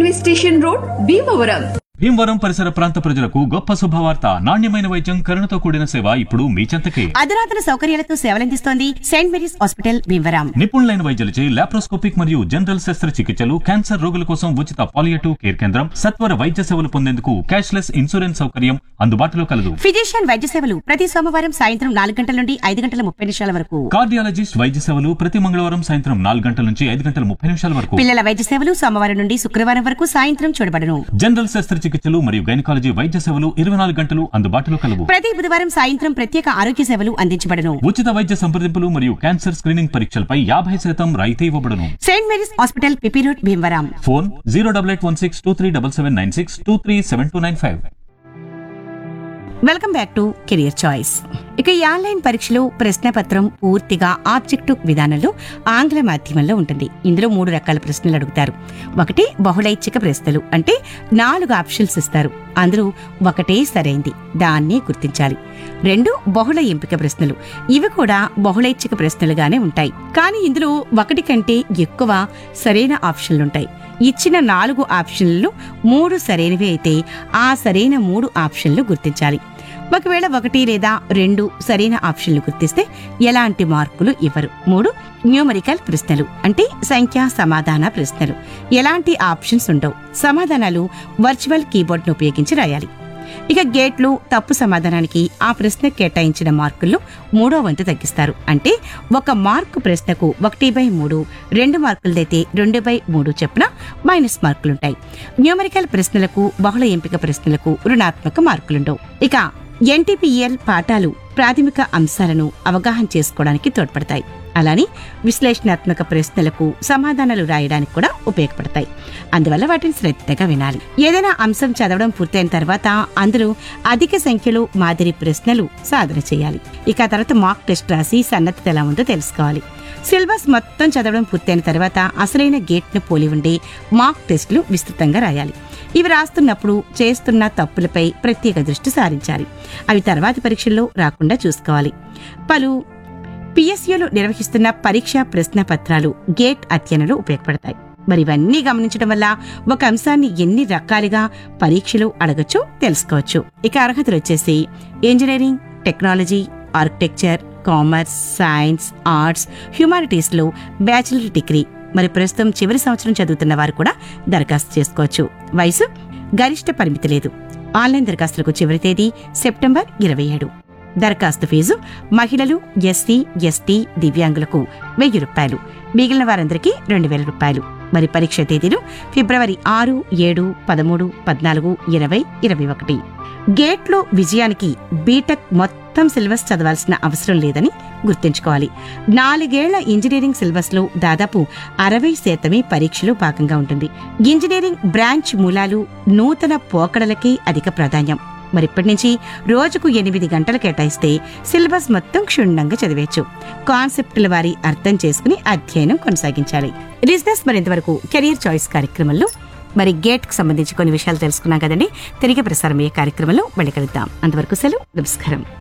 railway station road Bhimavaram Bhimavaram పరిసర ప్రాంత ప్రజలకు గొప్ప శుభవార్త నాణ్యమైన వైద్యం కరుణతో కూడిన సేవ ఇప్పుడు మీ చెంతకే అధునాతన సౌకర్యాలతో సేవలందిస్తోంది సెయింట్ మేరీస్ హాస్పిటల్ భీమవరం నిపుణులైన వైద్యులచే లాప్రోస్కోపిక్ మరియు జనరల్ శస్త్రచికిత్సలు క్యాన్సర్ రోగుల కోసం ఉచిత పాలియేటివ్ కేర్ కేంద్రం సత్వర వైద్య సేవలు పొందేందుకు క్యాష్లెస్ ఇన్సూరెన్స్ సౌకర్యం అందుబాటులో కలదు ఫిజిషియన్ వైద్య సేవలు ప్రతి సోమవారం సాయంత్రం నాలుగు గంటల నుండి ఐదు గంటల ముప్పై నిమిషాల వరకు కార్డియాలజిస్ట్ వైద్య సేవలు ప్రతి మంగళవారం సాయంత్రం నాలుగు గంటల నుంచి ఐదు గంటల ముప్పై నిమిషాల వరకు పిల్లల వైద్య సేవలు సోమవారం నుండి శుక్రవారం వరకు సాయంత్రం చూడబడను జనరల్ శస్త్రచికిత్సలు మరియు గైనకాలజీ వైద్య సేవలు ఇరవై నాలుగు గంటలు అందుబాటులో కలవు ప్రతి బుధవారం సాయంత్రం ప్రత్యేక ఆరోగ్య సేవలు అందించబడను ఉచిత వైద్య సంప్రదింపులు మరియు క్యాన్సర్ స్క్రీనింగ్ పరీక్షలపై యాభై శాతం రాయితీ ఇవ్వబడును saint Mary's hospital P P road Bhimavaram phone zero double eight one six two three double seven nine six two three seven two nine five welcome back to career choice ఇక ఈ ఆన్లైన్ పరీక్షలో ప్రశ్నపత్రం పూర్తిగా objective విధానంలో ఆంగ్ల మాధ్యమంలో ఉంటుంది ఇందులో మూడు రకాల ప్రశ్నలు అడుగుతారు ఒకటి బహుళైచ్ఛిక ప్రశ్నలు అంటే నాలుగు ఆప్షన్స్ ఇస్తారు అందులో ఒకటే సరైంది దాన్ని గుర్తించాలి రెండు బహుళ ఎంపిక ప్రశ్నలు ఇవి కూడా బహుళైచ్ఛిక ప్రశ్నలుగానే ఉంటాయి కానీ ఇందులో ఒకటి కంటే ఎక్కువ సరైన ఆప్షన్లుంటాయి ఇచ్చిన నాలుగు ఆప్షన్లలో మూడు సరైనవి అయితే ఆ సరైన మూడు ఆప్షన్లు గుర్తించాలి ఒకవేళ ఒకటి లేదా రెండు సరైన ఆప్షన్లు గుర్తిస్తే ఎలాంటి మార్కులు ఇవ్వరు మూడు న్యూమరికల్ ప్రశ్నలు అంటే సంఖ్యా సమాధాన ప్రశ్నలు ఎలాంటి ఆప్షన్స్ ఉండవు సమాధానాలు వర్చువల్ కీబోర్డ్ను ఉపయోగించి రాయాలి ఇక గేట్లు తప్పు సమాధానానికి ఆ ప్రశ్న కేటాయించిన మార్కుల్లో మూడో వంతు తగ్గిస్తారు అంటే ఒక మార్కు ప్రశ్నకు ఒకటి బై మూడు రెండు మార్కులదైతే రెండు బై మూడు చెప్పున మైనస్ మార్కులుంటాయి న్యూమరికల్ ప్రశ్నలకు బహుళ ఎంపిక ప్రశ్నలకు రుణాత్మక మార్కులుండవు ఇక ఎన్టీపీఎల్ పాఠాలు ప్రాథమిక అంశాలను అవగాహన చేసుకోవడానికి తోడ్పడతాయి అలానే విశ్లేషణాత్మక ప్రశ్నలకు సమాధానాలు రాయడానికి కూడా ఉపయోగపడతాయి అందువల్ల వాటిని శ్రద్ధగా వినాలి ఏదైనా అంశం చదవడం పూర్తయిన తర్వాత అందులో అధిక సంఖ్యలో మాదిరి ప్రశ్నలు సాధన చేయాలి ఇక ఆ తర్వాత మాక్ టెస్ట్ రాసి సన్నద్ధత ఎలా ఉందో తెలుసుకోవాలి సిలబస్ మొత్తం చదవడం పూర్తయిన తర్వాత అసలైన గేట్ను పోలి ఉండే మాక్ టెస్టులు విస్తృతంగా రాయాలి ఇవి రాస్తున్నప్పుడు చేస్తున్న తప్పులపై ప్రత్యేక దృష్టి సారించాలి అవి తర్వాతి పరీక్షల్లో రాకుండా చూసుకోవాలి పలు పిఎస్యూలు నిర్వహిస్తున్న పరీక్షా ప్రశ్న పత్రాలు గేట్ అధ్యయనంలో ఉపయోగపడతాయి మరి ఇవన్నీ గమనించడం వల్ల ఒక అంశాన్ని ఎన్ని రకాలుగా పరీక్షలు అడగచ్చో తెలుసుకోవచ్చు ఇక అర్హతలు వచ్చేసి engineering technology architecture commerce science arts humanities లో బ్యాచిలర్ డిగ్రీ మరి ప్రస్తుతం చివరి సంవత్సరం చదువుతున్న వారు కూడా దరఖాస్తు చేసుకోవచ్చు వయసు గరిష్ట పరిమితి లేదు ఆన్లైన్ దరఖాస్తులకు చివరి తేదీ సెప్టెంబర్ ఇరవై ఏడు దరఖాస్తు ఫీజు మహిళలు ఎస్సీ ఎస్టీ దివ్యాంగులకు వెయ్యి రూపాయలు మిగిలిన వారందరికీ రెండు వేల రూపాయలు మరి పరీక్ష తేదీలు ఫిబ్రవరి ఆరు ఏడు పదమూడు పద్నాలుగు ఇరవై ఇరవై ఒకటి గేట్లో విజయానికి బీటెక్ మొత్తం సిలబస్ చదవాల్సిన అవసరం లేదని గుర్తుంచుకోవాలి నాలుగేళ్ల ఇంజనీరింగ్ సిలబస్ లో దాదాపు అరవై శాతమే పరీక్షలో భాగంగా ఉంటుంది ఇంజనీరింగ్ బ్రాంచ్ మూలాలు నూతన పోకడలకే అధిక ప్రాధాన్యం మరి ఇప్పటి నుంచి రోజుకు ఎనిమిది గంటలు కేటాయిస్తే సిలబస్ మొత్తం క్షుణ్ణంగా చదివేచ్చు కాన్సెప్టుల వారి అర్థం చేసుకుని అధ్యయనం కొనసాగించాలి రిజినెస్ మరింతవరకు కెరీర్ చాయిస్ కార్యక్రమంలో మరి గేట్ కు సంబంధించి కొన్ని విషయాలు తెలుసుకున్నాం కదండి తిరిగి ప్రసారం అయ్యే కార్యక్రమంలో మళ్ళీ కలుద్దాం అంతవరకు సెలవు నమస్కారం